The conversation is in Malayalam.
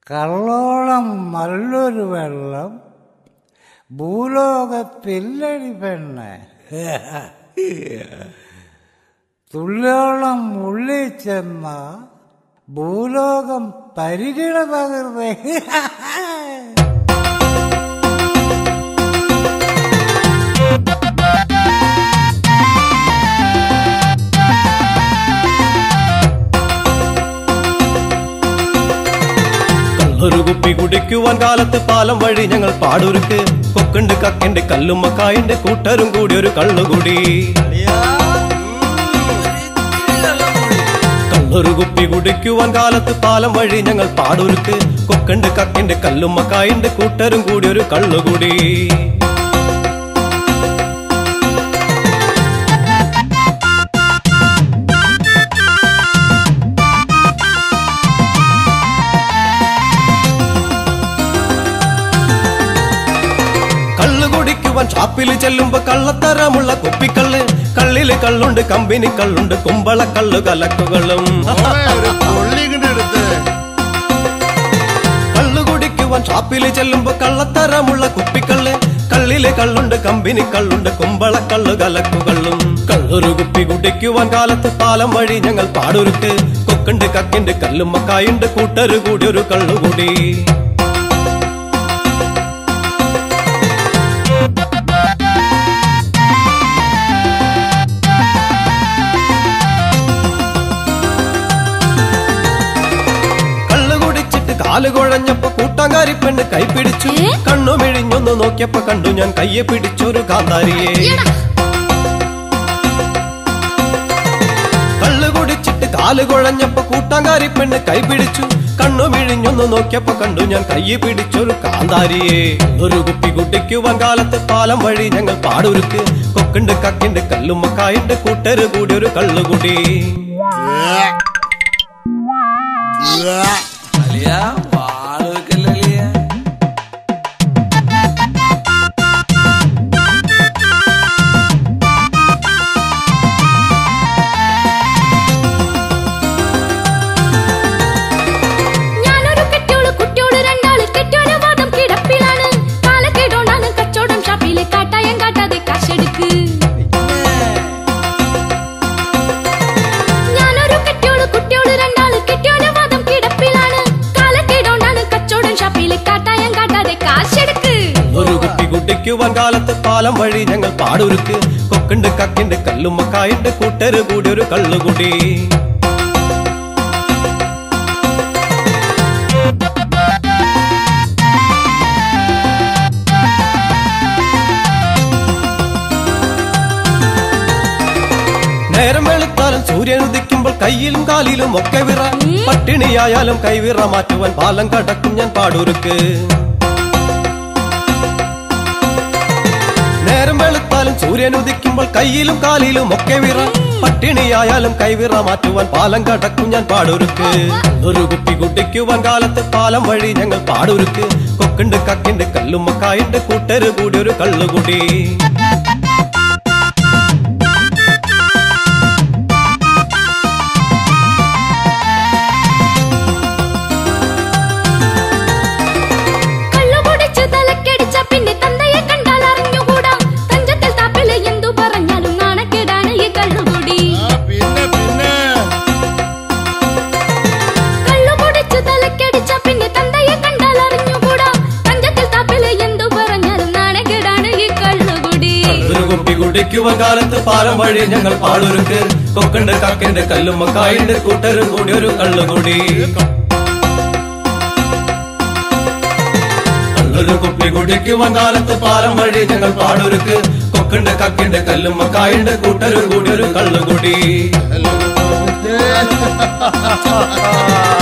കള്ളോളം നല്ലൊരു വെള്ളം ഭൂലോകത്തില്ലടി പെണ്ണ് തുള്ളിയോളം ഉള്ളിൽ ചെന്ന ഭൂലോകം പരിചിട പകർന്നേ കള്ളൊരു കുപ്പി കുടിക്കുവാൻ കാലത്ത് പാലം വഴി ഞങ്ങൾ പാടൊരുക്ക് കൊക്കുണ്ട് കക്കിണ്ട് കല്ലുമ്മക്കായിണ്ട് കൂട്ടരും കൂടി ഒരു കള്ളുകൂടി കള്ളൊരു കുപ്പി കുടിക്കുവാൻ കാലത്ത് പാലം വഴി ഞങ്ങൾ പാടൊരുക്ക് കൊക്കുണ്ട് കക്കിണ്ട് കല്ലുമ്മക്കായിണ്ട് കൂട്ടരും കൂടി ഒരു കള്ളുകൂടി കള്ളു കുടിക്കുവാൻ ഷാപ്പിൽ ചെല്ലുമ്പോ കള്ളത്തരമുള്ള കുപ്പിക്കള്ള് കള്ളില് കള്ളുണ്ട് കമ്പനി കള്ളുണ്ട് കുമ്പള കള്ളു കലക്കുകളും ഒരു പുള്ളി ഇങ്ങോട്ട് എടുത്ത് കള്ളു കുടിക്കുവാൻ ഷാപ്പിൽ ചെല്ലുമ്പോ കള്ളത്തരമുള്ള കുപ്പിക്കള്ള് കള്ളില് കള്ളുണ്ട് കമ്പനി കള്ളുണ്ട് കുമ്പള കള്ളു കലക്കുകളും കള്ളൊരു കുപ്പി കുടിക്കുവാൻ കാലത്ത് പാലം വഴി ഞങ്ങൾ പാടൊരുക്ക് കൊക്കുണ്ട് കക്കിണ്ട് കല്ലുമ്മക്കായുണ്ട് കൂട്ടരു കൂടി ഒരു കള്ളുകൂടി കള്ളു കുടിച്ചിട്ട് കാല് കുഴഞ്ഞപ്പോ കൂട്ടാങ്കാരി പെണ്ണ് കൈ പിടിച്ചു ഏ? കണ്ണു മിഴിഞ്ഞൊന്ന് നോക്കിയപ്പോ കണ്ടു ഞാൻ കയ്യെ പിടിച്ചൊരു കാന്താരിയെ കള്ളു കുടിച്ചിട്ട് കാല് കുഴഞ്ഞപ്പോ കൂട്ടാങ്കാരി പെണ്ണ് കൈ പിടിച്ചു കണ്ണു മിഴിഞ്ഞൊന്ന് നോക്കിയപ്പോ കണ്ടു ഞാൻ കയ്യെ പിടിച്ചൊരു കാന്താരിയെ ഒരു കുപ്പി കുട്ടിക്കുവാൻ കാലത്ത് പാലം വഴി ഞങ്ങൾ പാടൊരുക്ക് കൊക്കുണ്ട് കക്കിണ്ട് കല്ലുമ്മക്കായുണ്ട് കൂട്ടര് കൂടി ഒരു കള്ളുകൂടി അലിയ വാള് വെക്കല്ലേ അലിയ ഞാനൊരു കെട്ടിയോള് കുട്ടിയോള് രണ്ടാള് കെട്ടിയോന് വാദം കിടപ്പിലാണ് കാലക്കേടോണ്ടാണ് കച്ചവടം ഷാപ്പില് കാട്ടായം കാട്ടാതെ കാശെടുക്ക് ഞാനൊരു കെട്ടിയോള് കുട്ടിയോള് രണ്ടാള് കെട്ടിയോന് വാദം കിടപ്പിലാണ് കാലക്കേടോണ്ടാണ് കച്ചവടം ഷാപ്പില് കാട്ടായം കാട്ടാതെ കാശെടുക്ക് ഒരു കുപ്പി കുട്ടിക്കുവാൻ കാലത്ത് പാലം വഴി ഞങ്ങൾ പാടൊരുക്ക് കൊക്കുണ്ട് കക്കിണ്ട് കല്ലുമ്മക്കായുണ്ട് കൂട്ടര് കൂടി ഒരു കള്ളുകൂടി നേരം വെളുത്താലും സൂര്യൻ ഉദിക്കുമ്പോൾ കയ്യിലും കാലിലും ഒക്കെ വിറ പട്ടിണിയായാലും കൈവിറ മാറ്റുവാൻ പാലം കടക്കും ഞാൻ പാടൊരുക്ക് നേരം വെളുത്താലും സൂര്യൻ ഉദിക്കുമ്പോൾ കയ്യിലും കാലിലും ഒക്കെ വിറ പട്ടിണിയായാലും കൈവിറ മാറ്റുവാൻ പാലം കടക്കും ഞാൻ പാടൊരുക്ക് ഒരു കുപ്പി കുട്ടിക്കുവാൻ കാലത്ത് പാലം വഴി ഞങ്ങൾ പാടൊരുക്ക് കൊക്കുണ്ട് കക്കിണ്ട് കല്ലുമ്മക്കായുണ്ട് കൂട്ടര് കൂടി ഒരു കള്ളുകൂടി കള്ളു കുടിച്ച് തലക്കടിച്ച പിന്നെ തന്തയെ കണ്ടാൽ അറിഞ്ഞുകൂടാ തഞ്ചത്തിൽ താപ്പില് എന്തു പറഞ്ഞാലും നാണക്കേടാണ് ഈ കള്ളുകൂടി ആ, പിന്നെ പിന്നെ കള്ളു കുടിച്ച് തലക്കടിച്ച പിന്നെ തന്തയെ കണ്ടാൽ അറിഞ്ഞുകൂടാ തഞ്ചത്തിൽ താപ്പില് എന്തു പറഞ്ഞാലും നാണക്കേടാണ് ഈ കള്ളുകൂടി ഒരു കുപ്പി കുടിക്കുവാൻ കാലത്ത് പാലം വഴി ഞങ്ങൾ പാടൊരുക്ക് കൊക്കണ്ട് കാക്കണ്ട് കല്ലുമ്മക്കായുണ്ട് കൂട്ടരും കൂടി ഒരു കള്ളുകൂടി ഒരു കുപ്പി കുടിക്കുവാൻ കാലത്ത് പാലം വഴി ഞങ്ങൾ പാടൊരുക്ക് കൊക്കണ്ട് കക്കിണ്ട് കല്ലുമ്മക്കായുണ്ട് കൂട്ടരും കൂടി ഒരു കള്ളുകൂടി ഹലോ